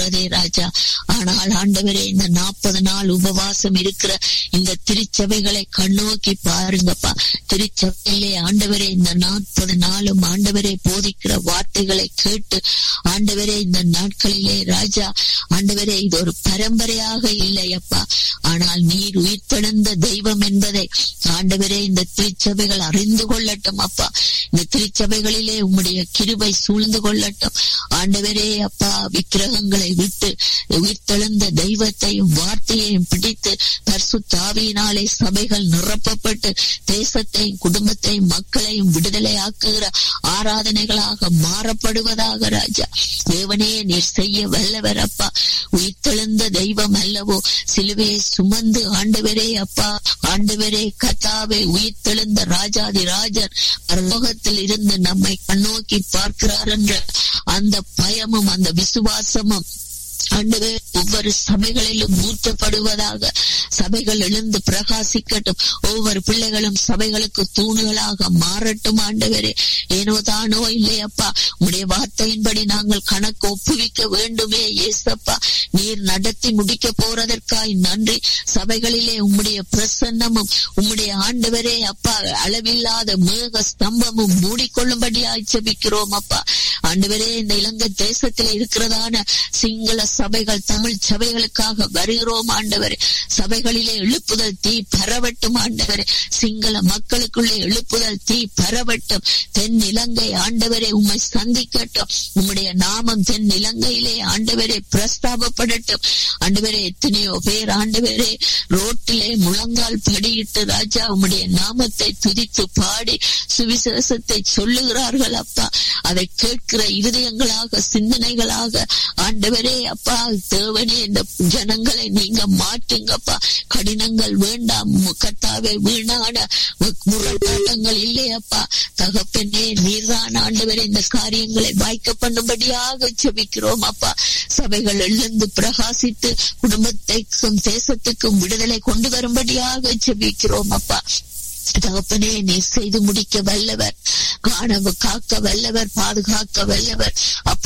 இருக்கிறதே ராஜா ஆனால் ஆண்டவரே இந்த நாற்பது நாள் உபவாசம் இருக்கிற இந்த திருச்சபைகளை கண்ணோக்கி பாருங்கப்பா திருச்சபையிலே ஆண்டவரே இந்த நாற்பது நாளும் ஆண்டவரே போதிக்கிற வார்த்தைகளை கேட்டு ஆண்டவரே இந்த நாட்களிலே ராஜா ஆண்டவரே இது ஒரு பரம்பரையாக இல்லையப்பா ஆனால் நீர் உயிர்த்தெழுந்த தெய்வம் என்பதை ஆண்டவரே இந்த திருச்சபைகள் அறிந்து கொள்ளட்டும் அப்பா இந்த திருச்சபைகளிலே உம்முடைய கிருபை சூழ்ந்து கொள்ளட்டும் ஆண்டவரே அப்பா விக்கிரகங்களை விட்டு உயிர்த்தெழுந்த தெய்வத்தையும் வார்த்தையையும் பிடித்து பர்சுத்தாவியினாலே சபைகள் நிரப்பப்பட்டு தேசத்தையும் குடும்பத்தையும் மக்களையும் விடுதலையாக்குகிற ஆராதனைகளாக மாறப்படுவதாக ராஜா தேவனே நீர் செய்ய வல்லவர் அப்பா உயிர்த்தெழுந்த தெய்வம் அல்லவோ சிலுவையை சுமந்து ஆண்டவரே அப்பா ஆண்டவரே கத்தாவே உயிர்த்தெழுந்த ராஜாதி ராஜர் பரலோகத்தில் இருந்து நம்மை கண்ணோக்கி பார்க்கிறார் என்ற அந்த பயமும் அந்த விசுவாசமும் ஆண்டவே ஒவ்வொரு சபைகளிலும் ஊற்றப்படுவதாக சபைகள் எழுந்து பிரகாசிக்கட்டும் ஒவ்வொரு பிள்ளைகளும் சபைகளுக்கு தூணுகளாக மாறட்டும் ஆண்டவரே ஏனோ தானோ இல்லையப்பா உடைய வார்த்தையின்படி நாங்கள் கணக்கு ஒப்புவிக்க வேண்டுமே ஏசப்பா நீர் நடத்தி முடிக்க போறதற்காய் நன்றி சபைகளிலே உம்முடைய பிரசன்னமும் உம்முடைய ஆண்டவரே அப்பா அளவில்லாத மேக ஸ்தம்பமும் மூடிக்கொள்ளும்படியாய் ஜெபிக்கிறோம் அப்பா ஆண்டவரே இந்த இலங்கை தேசத்தில் இருக்கிறதான சிங்கள சபைகள் தமிழ் சபைகளுக்காக வருகிறோம் ஆண்டவரே சபைகளிலே எழுப்புதல் தீ பரவட்டும் ஆண்டவரே சிங்கள மக்களுக்குள்ளே எழுப்புதல் தீ பரவட்டும் தென் இலங்கை ஆண்டவரே உம்மை சந்திக்கட்டும் உம்முடைய நாமம் தென் இலங்கையிலே ஆண்டவரே பிரஸ்தாபப்படட்டும் ஆண்டவரே எத்தனையோ பேர் ஆண்டவரே ரோட்டிலே முழங்கால் படியிட்டு ராஜா உம்முடைய நாமத்தை துதித்து பாடி சுவிசேஷத்தை சொல்லுகிறார்கள் அப்பா அதை கேட்கிற இருதயங்களாக சிந்தனைகளாக ஆண்டவரே அப்பா தேவனே இந்த ஜனங்களை நீங்க மாற்றுங்கப்பா கடினங்கள் வேண்டாம் கத்தாவே வீணான முரட்டாட்டங்கள் இல்லையப்பா தகப்பனே நீர்தான் ஆண்டவரே இந்த காரியங்களை வாய்க்க பண்ணும்படியாக செபிக்கிறோம் அப்பா சபைகள் எழுந்து பிரகாசித்து குடும்பத்தைக்கும் தேசத்துக்கும் விடுதலை கொண்டு வரும்படியாக செபிக்கிறோம் அப்பா தகப்பனே நீ செய்து முடிக்க வல்லவர் காணவு காக்க வல்லவர் பாதுகாக்க வல்லவர் அப்ப